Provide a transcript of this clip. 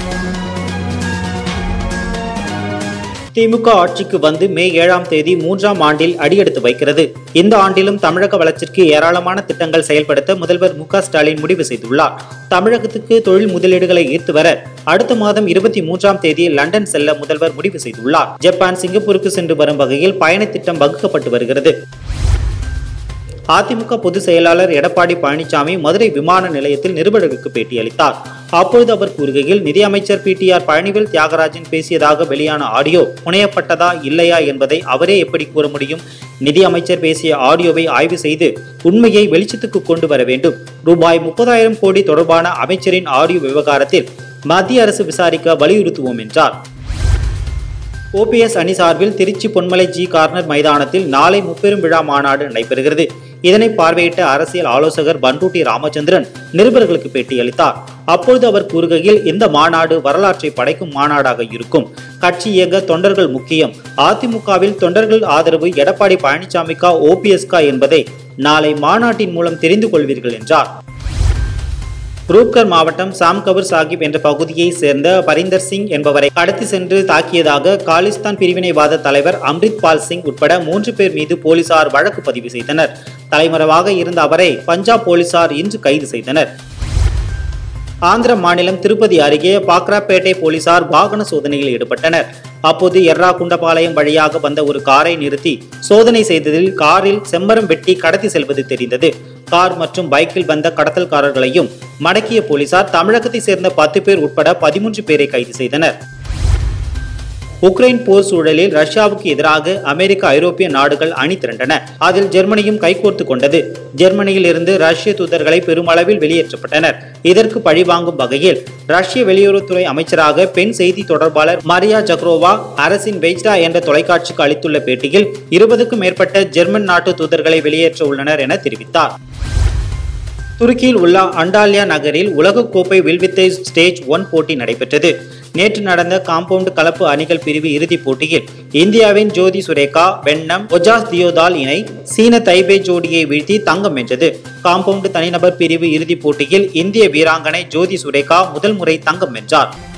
திமுக ஆட்சிக்கு வந்து மே ஏழாம் தேதி மூன்றாம் ஆண்டில் அடியெடுத்து வைக்கிறது இந்த ஆண்டிலும் தமிழக வளர்ச்சிக்கு ஏராளமான திட்டங்கள் செயல்படுத்த முதல்வர் மு க ஸ்டாலின் முடிவு செய்துள்ளார் தமிழகத்துக்கு தொழில் முதலீடுகளை ஈர்த்து வர அடுத்த மாதம் இருபத்தி மூன்றாம் தேதி லண்டன் செல்ல முதல்வர் முடிவு செய்துள்ளார் ஜப்பான் சிங்கப்பூருக்கு சென்று வரும் வகையில் பயணத் திட்டம் வகுக்கப்பட்டு வருகிறது அதிமுக பொதுச் செயலாளர் எடப்பாடி பழனிசாமி மதுரை விமான நிலையத்தில் நிருபர்களுக்கு பேட்டியளித்தார் அப்பொழுது அவர் கூறுகையில் நிதியமைச்சர் பிடிஆர் பழனிவேல் தியாகராஜன் பேசியதாக வெளியான ஆடியோ புனையப்பட்டதா இல்லையா என்பதை அவரே எப்படி கூற முடியும் நிதி அமைச்சர் பேசிய ஆடியோவை ஆய்வு செய்து உண்மையை வெளிச்சத்துக்கு கொண்டு வர வேண்டும் ரூபாய் முப்பதாயிரம் கோடி தொடர்பான அமைச்சரின் ஆடியோ விவகாரத்தில் மத்திய அரசு விசாரிக்க வலியுறுத்துவோம் என்றார் ஓபிஎஸ் அணி சார்பில் திருச்சி பொன்மலை ஜி கார்னர் மைதானத்தில் நாளை முப்பெரும் விழா மாநாடு நடைபெறுகிறது இதனை பார்வையிட்ட அரசியல் ஆலோசகர் பண்டூட்டி ராமச்சந்திரன் நிருபர்களுக்கு பேட்டியளித்தார் அப்பொழுது அவர் கூறுகையில் இந்த மாநாடு வரலாற்றை படைக்கும் மாநாடாக இருக்கும் கட்சி இயங்க தொண்டர்கள் முக்கியம் அதிமுகவில் தொண்டர்கள் ஆதரவு எடப்பாடி பழனிசாமிக்கா ஓபிஎஸ்கா என்பதை நாளை மாநாட்டின் மூலம் தெரிந்து கொள்வீர்கள் என்றார் ரூப்கர் மாவட்டம் சாம்கபூர் சாஹிப் என்ற பகுதியை சேர்ந்த பரிந்தர் சிங் என்பவரை கடத்தி சென்று தாக்கியதாக காலிஸ்தான் பிரிவினைவாத தலைவர் அம்ரித் பால் சிங் உட்பட மூன்று பேர் மீது போலீசார் வழக்கு பதிவு செய்தனர் தலைமறைவாக இருந்த அவரை பஞ்சாப் போலீசார் இன்று கைது செய்தனர் ஆந்திர மாநிலம் திருப்பதி அருகே பாக்ராப்பேட்டை போலீசார் வாகன சோதனையில் ஈடுபட்டனர் அப்போது எர்ராகுண்டபாளையம் வழியாக வந்த ஒரு காரை நிறுத்தி சோதனை செய்ததில் காரில் செம்மரம் வெட்டி கடத்தி செல்வது தெரிந்தது கார் மற்றும் பைக்கில் வந்த கடத்தல்காரர்களையும் மடக்கிய போலீசார் தமிழகத்தை சேர்ந்த பத்து பேர் உட்பட பதிமூன்று பேரை கைது செய்தனர் உக்ரைன் போர் சூழலில் ரஷ்யாவுக்கு எதிராக அமெரிக்க ஐரோப்பிய நாடுகள் அணி திரண்டன அதில் ஜெர்மனியும் கைகோர்த்து கொண்டது ஜெர்மனியில் இருந்து ரஷ்ய தூதர்களை பெருமளவில் வெளியேற்றப்பட்டனர் இதற்கு பழிவாங்கும் வகையில் ரஷ்ய வெளியுறவுத்துறை அமைச்சராக பெண் செய்தி தொடர்பாளர் மரியா ஜக்ரோவா அரசின் வெய்ஸ்டா என்ற தொலைக்காட்சிக்கு அளித்துள்ள பேட்டியில் இருபதுக்கும் மேற்பட்ட ஜெர்மன் நாட்டு தூதர்களை வெளியேற்ற உள்ளனர் என தெரிவித்தார் துருக்கியில் உள்ள அண்டாலியா நகரில் உலகக்கோப்பை வில்வித்தை ஸ்டேஜ் ஒன் போட்டி நடைபெற்றது நேற்று நடந்த காம்பவுண்ட் கலப்பு அணிகள் பிரிவு இறுதிப் போட்டியில் இந்தியாவின் ஜோதி சுரேகா வெண்ணம் ஒஜாஸ் தியோதால் இணை சீன தைபே ஜோடியை வீழ்த்தி தங்கம் வென்றது காம்பவுண்ட் தனிநபர் பிரிவு இறுதிப் போட்டியில் இந்திய வீராங்கனை ஜோதி சுரேகா முதல் முறை தங்கம் வென்றார்